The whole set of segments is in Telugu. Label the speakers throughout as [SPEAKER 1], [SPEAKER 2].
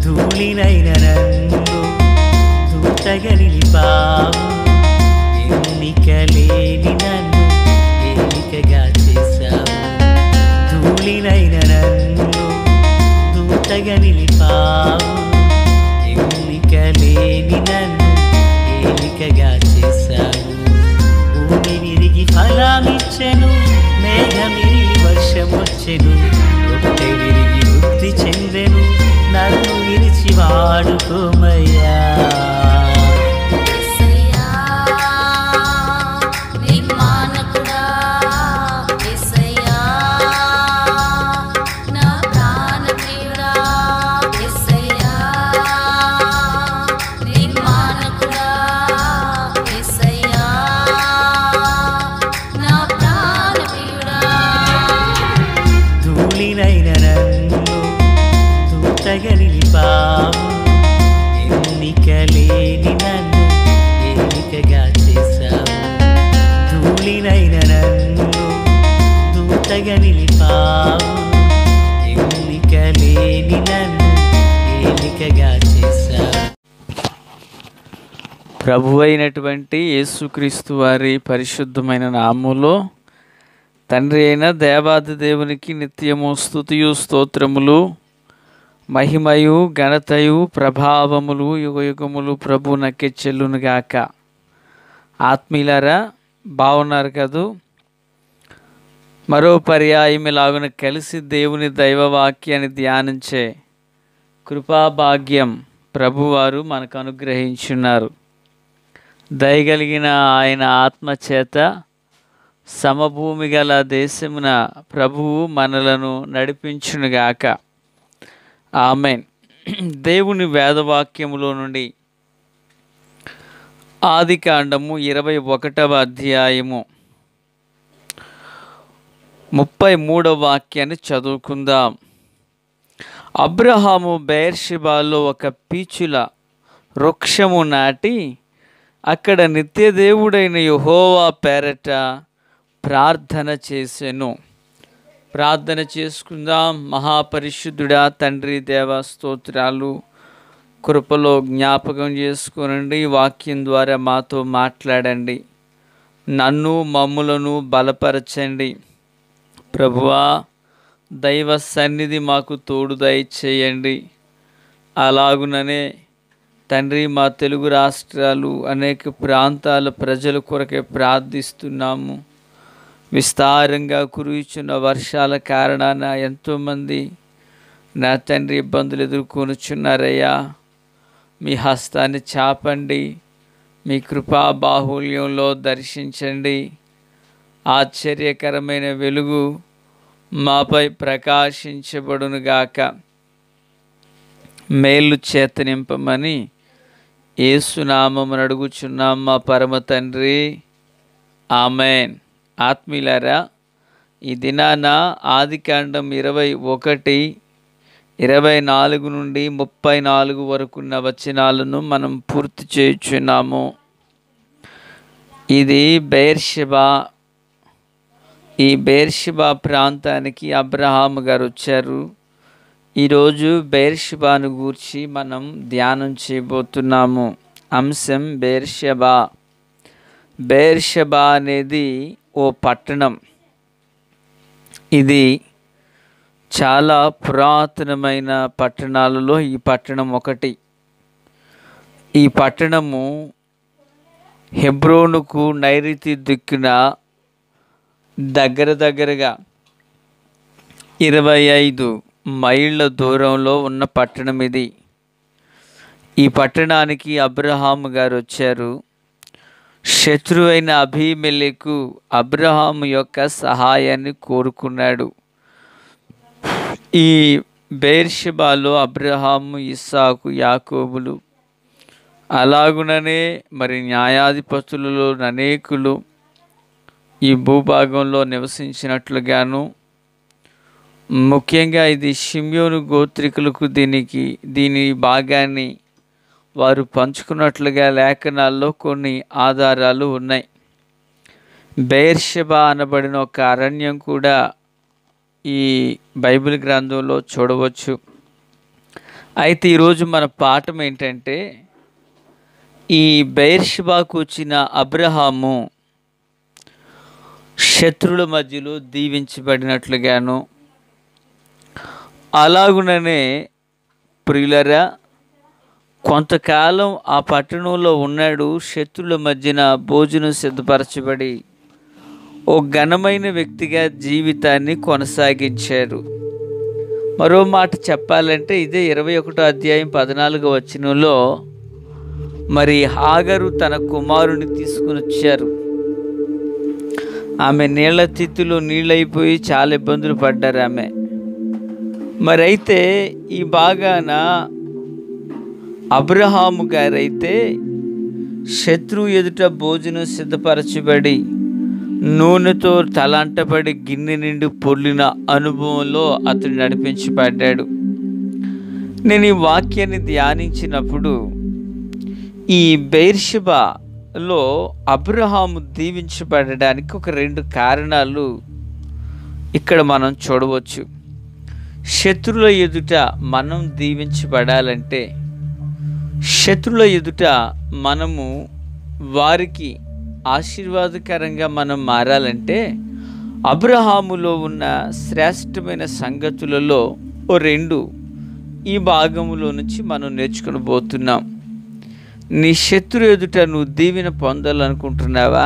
[SPEAKER 1] ధూళినైన నన్ను దూతగా నిలిపావు ఎన్నిక లేని నన్ను ఎన్నికగా చేశావు ధూళినైన నన్ను దూతగా నిలిపావు ఎన్నిక లేని నన్ను ఏలికగా చేశావు భూమి విరిగి ఫలమిచ్చెను మేఘమిరిగి వర్షమొచ్చెను రొట్టె విరిగి వృద్ధి చెందెను నన్ను విరిచి వాడుకోమయ్యా
[SPEAKER 2] యేసయ్యా నిర్మాణకుడా యేసయ్యా నా ప్రాణప్రియుడా యేసయ్యా నిర్మాణకుడా యేసయ్యా నా ప్రాణప్రియుడా
[SPEAKER 1] ధూళినైన నన్ను దూతగా నిలిపావు ఎన్నిక లేని నన్ను ఎన్నికగా చేశావు ధూళినైన నన్ను దూతగా నిలిపావు ఎన్నిక లేని నన్ను ఎన్నికగా చేశావు
[SPEAKER 3] ప్రభు అయినటువంటి యేసుక్రీస్తు వారి పరిశుద్ధమైన నామములో తండ్రి అయిన దేవాది దేవునికి నిత్యము స్థుతియు స్తోత్రములు మహిమయు ఘనతయు ప్రభావములు యుగయుగములు ప్రభు నక్కి చెల్లునుగాక ఆత్మీయులారా బాగున్నారు కదూ మరో పర్యాయం ఇలాగున కలిసి దేవుని దైవవాక్యాన్ని ధ్యానించే కృపాభాగ్యం ప్రభువారు మనకు అనుగ్రహించున్నారు దయగలిగిన ఆయన ఆత్మ చేత సమభూమి గల దేశమున ప్రభువు మనలను నడిపించునుగాక ఆమెన్ దేవుని వేదవాక్యములో నుండి ఆది కాండము ఇరవై ఒకటవ అధ్యాయము ముప్పై మూడవ వాక్యాన్ని చదువుకుందాం అబ్రహాము బెయర్షిబాలో ఒక పీచుల వృక్షము నాటి అక్కడ నిత్యదేవుడైన యహోవా పేరట ప్రార్థన చేసెను ప్రార్థన చేసుకుందాం మహాపరిశుద్ధుడా తండ్రి దేవ స్తోత్రాలు కృపలో జ్ఞాపకం చేసుకోనండి వాక్యం ద్వారా మాతో మాట్లాడండి నన్ను మమ్ములను బలపరచండి ప్రభువా దైవ సన్నిధి మాకు తోడు దయచేయండి అలాగుననే తండ్రి మా తెలుగు రాష్ట్రాలు అనేక ప్రాంతాల ప్రజల కొరకే ప్రార్థిస్తున్నాము విస్తారంగా కురుచున్న వర్షాల కారణాన ఎంతోమంది నా తండ్రి ఇబ్బందులు ఎదుర్కొనుచున్నారయ్యా మీ హస్తాన్ని చాపండి మీ కృపా బాహుల్యంలో దర్శించండి ఆశ్చర్యకరమైన వెలుగు మాపై ప్రకాశించబడునుగాక మేలు చేత నింపమని ఏసునామమును అడుగుచున్నాం మా పరమ తండ్రి ఆమెన్ ఆత్మీయులారా ఈ దినాన ఆదికాండం ఇరవై ఒకటి ఇరవై నాలుగు నుండి ముప్పై నాలుగు వరకున్న వచనాలను మనం పూర్తి చేయుచున్నాము ఇది బెయిర్షెబా ఈ బెయిర్షిబా ప్రాంతానికి అబ్రహాం గారు వచ్చారు ఈరోజు బెయిర్షిబాను గూర్చి మనం ధ్యానం చేయబోతున్నాము అంశం బెయిర్షెబా బెయిర్షెబా అనేది ఓ పట్టణం ఇది చాలా పురాతనమైన పట్టణాలలో ఈ పట్టణం ఒకటి ఈ పట్టణము హెబ్రోనుకు నైరుతి దిక్కున దగ్గర దగ్గరగా ఇరవై ఐదు మైళ్ళ దూరంలో ఉన్న పట్టణం ఇది ఈ పట్టణానికి అబ్రహాం గారు వచ్చారు శత్రువైన అభిమెలకు అబ్రహాం యొక్క సహాయాన్ని కోరుకున్నాడు ఈ బేర్షిబాలో అబ్రహాము ఇస్సాకు యాకోబులు అలాగుననే మరి న్యాయాధిపతులలో అనేకులు ఈ భూభాగంలో నివసించినట్లుగాను ముఖ్యంగా ఇది షిమ్యోను గోత్రికులకు దీనికి దీని భాగాన్ని వారు పంచుకున్నట్లుగా లేఖనాల్లో కొన్ని ఆధారాలు ఉన్నాయి బెయిర్షెబా అనబడిన ఒక అరణ్యం కూడా ఈ బైబిల్ గ్రంథంలో చూడవచ్చు అయితే ఈరోజు మన పాఠం ఏంటంటే ఈ బైర్షిబాకు వచ్చిన అబ్రహాము శత్రుల మధ్యలో దీవించబడినట్లుగాను అలాగుననే ప్రియులరా కొంతకాలం ఆ పట్టణంలో ఉన్నాడు శత్రుల మధ్యన భోజనం సిద్ధపరచబడి ఓ ఘనమైన వ్యక్తిగా జీవితాన్ని కొనసాగించారు మరో మాట చెప్పాలంటే ఇదే ఇరవై ఒకటో అధ్యాయం పద్నాలుగో వచనంలో మరి హాగరు తన కుమారుని తీసుకుని వచ్చారు ఆమె నీళ్ల తిత్తులో నీళ్ళైపోయి చాలా ఇబ్బందులు పడ్డారు ఆమె మరి అయితే ఈ బాగాన అబ్రహాము గారైతే శత్రువు ఎదుట భోజనం సిద్ధపరచబడి నూనెతో తలంటబడి గిన్నె నిండి పొర్లిన అనుభవంలో అతడు నడిపించబడ్డాడు నేను ఈ వాక్యాన్ని ధ్యానించినప్పుడు ఈ బెయిర్షిబాలో అబ్రహాము దీవించబడడానికి ఒక రెండు కారణాలు ఇక్కడ మనం చూడవచ్చు శత్రుల ఎదుట మనం దీవించబడాలంటే శత్రుల ఎదుట మనము వారికి ఆశీర్వాదకరంగా మనం మారాలంటే అబ్రహాములో ఉన్న శ్రేష్టమైన సంగతులలో ఓ రెండు ఈ భాగములో నుంచి మనం నేర్చుకుని పోతున్నాం నీ శత్రు ఎదుట నువ్వు దీవెన పొందాలనుకుంటున్నావా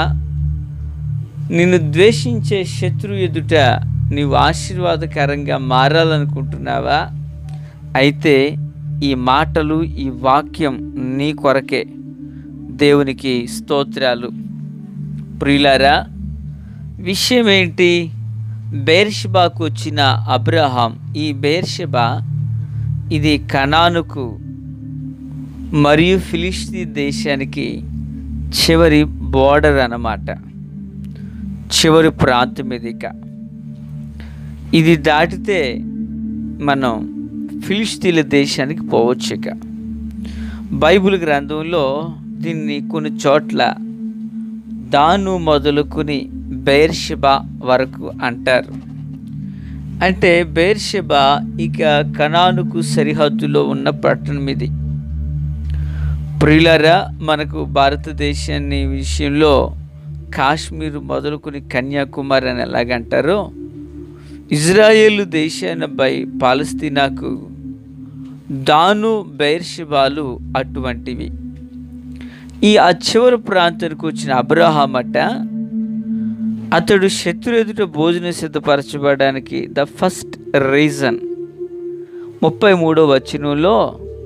[SPEAKER 3] నిన్ను ద్వేషించే శత్రు ఎదుట నీవు ఆశీర్వాదకరంగా మారాలనుకుంటున్నావా అయితే ఈ మాటలు ఈ వాక్యం నీ కొరకే దేవునికి స్తోత్రాలు ప్రియులారా విషయం ఏంటి బేర్షిబాకు వచ్చిన అబ్రహాం ఈ బేర్షిబా ఇది కనానుకు మరియు ఫిలిస్తీ దేశానికి చివరి బోర్డర్ అన్నమాట చివరి ప్రాంతం ఇది ఇక ఇది దాటితే మనం ఫిలిస్తీన్ల దేశానికి పోవచ్చు ఇక బైబిల్ గ్రంథంలో దీన్ని కొన్ని చోట్ల దాను మొదలుకుని బెయిర్షిబా వరకు అంటారు అంటే బెయిర్షిబా ఇక కనానుకు సరిహద్దులో ఉన్న పట్టణం ఇది ప్రియులరా మనకు భారతదేశాన్ని విషయంలో కాశ్మీర్ మొదలుకుని కన్యాకుమారి అని ఎలాగంటారో ఇజ్రాయేల్ దేశాన బై పాలస్తీనాకు దాను బైర్షిబాలు అటువంటివి ఈ అచివరి ప్రాంతానికి వచ్చిన అబ్రహాం అట అతడు శత్రు ఎదుట భోజనం సిద్ధపరచబడడానికి ద ఫస్ట్ రీజన్ ముప్పై మూడో వచనంలో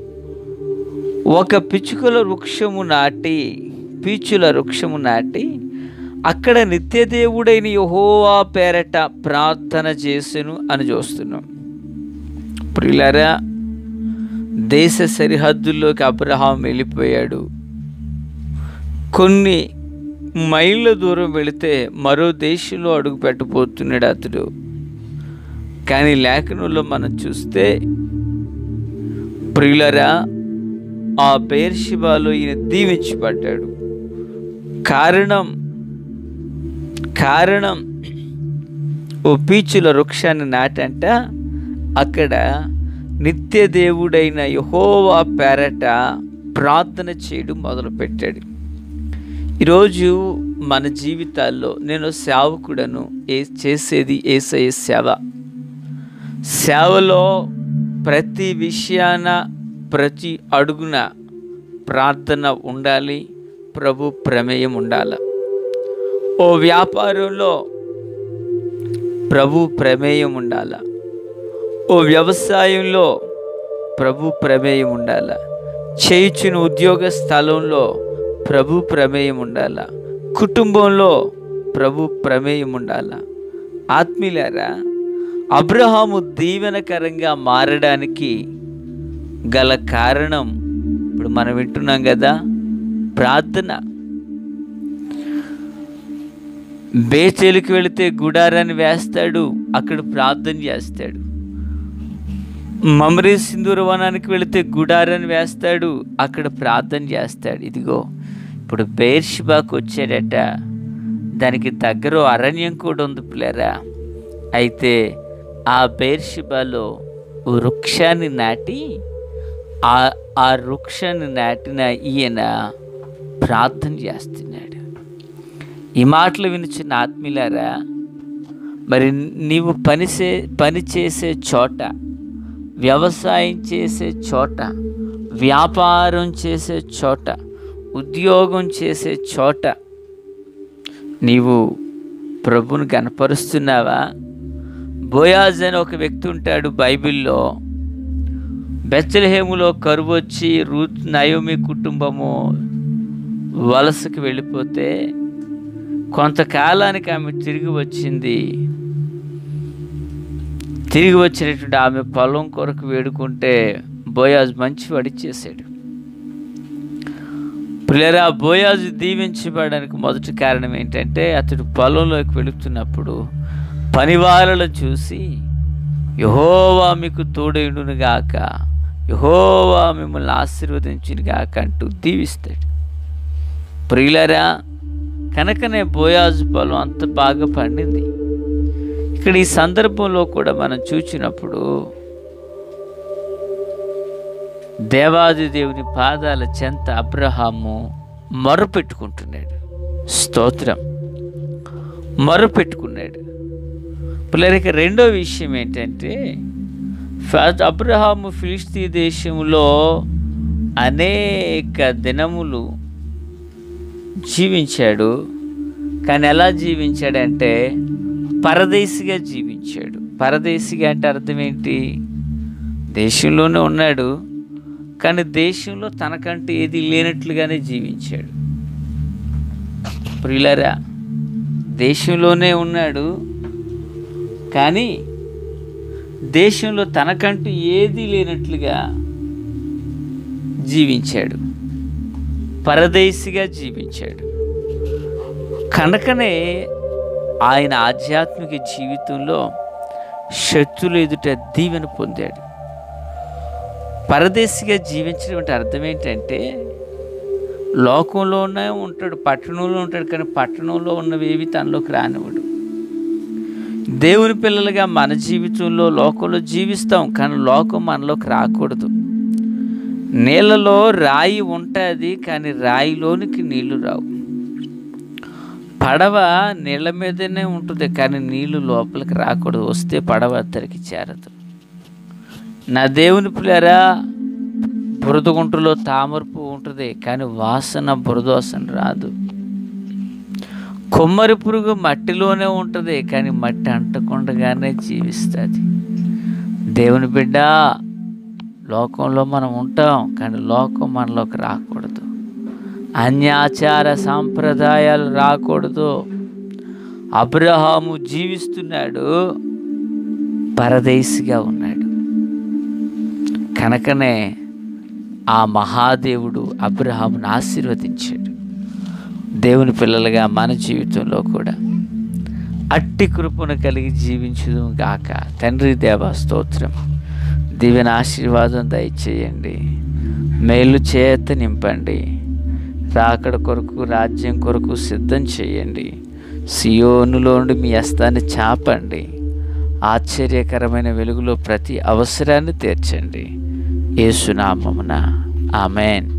[SPEAKER 3] ఒక పిచ్చుకల వృక్షము నాటి పీచుల వృక్షము నాటి అక్కడ నిత్యదేవుడైన యహోవా పేరట ప్రార్థన చేసెను అని చూస్తున్నాం ప్రియులారా దేశ సరిహద్దుల్లోకి అబ్రహాం వెళ్ళిపోయాడు కొన్ని మైళ్ళ దూరం వెళితే మరో దేశంలో అడుగు పెట్టబోతున్నాడు అతడు కానీ లేఖనంలో మనం చూస్తే ప్రియులరా ఆ బేర్షిబాలో ఈయన దీవించబడ్డాడు కారణం కారణం ఓ పీచుల వృక్షాన్ని నాటంట అక్కడ నిత్య దేవుడైన యహోవా పేరట ప్రార్థన చేయడం మొదలుపెట్టాడు ఈరోజు మన జీవితాల్లో నేను సేవకుడను ఏ చేసేది ఏసయ సేవ సేవలో ప్రతి విషయాన ప్రతి అడుగున ప్రార్థన ఉండాలి ప్రభు ప్రమేయం ఉండాలి ఓ వ్యాపారంలో ప్రభు ప్రమేయం ఉండాల ఓ వ్యవసాయంలో ప్రభు ప్రమేయం ఉండాల చేయుచున్న ఉద్యోగ స్థలంలో ప్రభు ప్రమేయం ఉండాల కుటుంబంలో ప్రభు ప్రమేయం ఉండాల ఆత్మీయులారా అబ్రహాము దీవెనకరంగా మారడానికి గల కారణం ఇప్పుడు మనం వింటున్నాం కదా ప్రార్థన బేచేలుకి వెళితే గుడారాన్ని వేస్తాడు అక్కడ ప్రార్థన చేస్తాడు మమరీ సింధూర వనానికి వెళితే గుడారాన్ని వేస్తాడు అక్కడ ప్రార్థన చేస్తాడు ఇదిగో ఇప్పుడు బేర్షిబాకు వచ్చాడట దానికి దగ్గర ఓ అరణ్యం కూడా ఉంది పిల్లరా అయితే ఆ బేర్షిబాలో ఓ వృక్షాన్ని నాటి ఆ ఆ వృక్షాన్ని నాటిన ఈయన ప్రార్థన చేస్తున్నాడు ఈ మాటలు వినిచిన ఆత్మీయులారా మరి నీవు పనిసే పని చేసే చోట వ్యవసాయం చేసే చోట వ్యాపారం చేసే చోట ఉద్యోగం చేసే చోట నీవు ప్రభుని కనపరుస్తున్నావా బోయాజ్ అని ఒక వ్యక్తి ఉంటాడు బైబిల్లో బెచ్చలహేములో కరువు వచ్చి రూత్ నయోమి కుటుంబము వలసకి వెళ్ళిపోతే కొంతకాలానికి ఆమె తిరిగి వచ్చింది తిరిగి వచ్చినటువంటి ఆమె పొలం కొరకు వేడుకుంటే బోయాజ్ మంచి వడిచేశాడు పిల్లరా బోయాజు దీవించబడడానికి మొదటి కారణం ఏంటంటే అతడు పొలంలోకి వెళుతున్నప్పుడు పనివారులను చూసి యహోవా మీకు తోడైండును గాక యహోవా మిమ్మల్ని ఆశీర్వదించును గాక అంటూ దీవిస్తాడు ప్రియులరా కనుకనే బోయాజు పొలం అంత బాగా పండింది ఇక్కడ ఈ సందర్భంలో కూడా మనం చూసినప్పుడు దేవాది దేవుని పాదాల చెంత అబ్రహాము మొరపెట్టుకుంటున్నాడు స్తోత్రం మొరపెట్టుకున్నాడు పిల్లలకి రెండో విషయం ఏంటంటే ఫ- అబ్రహాము ఫిలిస్తీ దేశంలో అనేక దినములు జీవించాడు కానీ ఎలా జీవించాడంటే పరదేశిగా జీవించాడు పరదేశిగా అంటే అర్థం ఏంటి దేశంలోనే ఉన్నాడు కానీ దేశంలో తనకంటే ఏది లేనట్లుగానే జీవించాడు ప్రియులరా దేశంలోనే ఉన్నాడు కానీ దేశంలో తనకంటూ ఏది లేనట్లుగా జీవించాడు పరదేశిగా జీవించాడు కనుకనే ఆయన ఆధ్యాత్మిక జీవితంలో శక్తులు ఎదుట దీవెన పొందాడు పరదేశిగా జీవించడం అంటే అర్థం ఏంటంటే లోకంలోనే ఉంటాడు పట్టణంలో ఉంటాడు కానీ పట్టణంలో ఉన్నవి ఏవి తనలోకి రానివ్వడు దేవుని పిల్లలుగా మన జీవితంలో లోకంలో జీవిస్తాం కానీ లోకం మనలోకి రాకూడదు నీళ్ళలో రాయి ఉంటుంది కానీ రాయిలోనికి నీళ్లు రావు పడవ నీళ్ళ మీదనే ఉంటుంది కానీ నీళ్లు లోపలికి రాకూడదు వస్తే పడవ అద్దరికి చేరదు నా దేవుని పిల్లరా బురద గుంటలో తామర పువ్వు ఉంటుంది కానీ వాసన బురదోసన రాదు కొమ్మరి పురుగు మట్టిలోనే ఉంటుంది కానీ మట్టి అంటకుండగానే జీవిస్తుంది దేవుని బిడ్డ లోకంలో మనం ఉంటాం కానీ లోకం మనలోకి రాకూడదు అన్యాచార సాంప్రదాయాలు రాకూడదు అబ్రహాము జీవిస్తున్నాడు పరదేశిగా ఉన్నాడు కనుకనే ఆ మహాదేవుడు అబ్రహామును ఆశీర్వదించాడు దేవుని పిల్లలుగా మన జీవితంలో కూడా అట్టి కృపను కలిగి జీవించుదు గాక తండ్రి దేవ స్తోత్రం దీవెన ఆశీర్వాదం దయచేయండి మేలు చేత నింపండి రాకడ కొరకు రాజ్యం కొరకు సిద్ధం చేయండి సియోనులో నుండి మీ హస్తాన్ని చాపండి ఆశ్చర్యకరమైన వెలుగులో ప్రతి అవసరాన్ని తీర్చండి ఏసునామమున ఆమెన్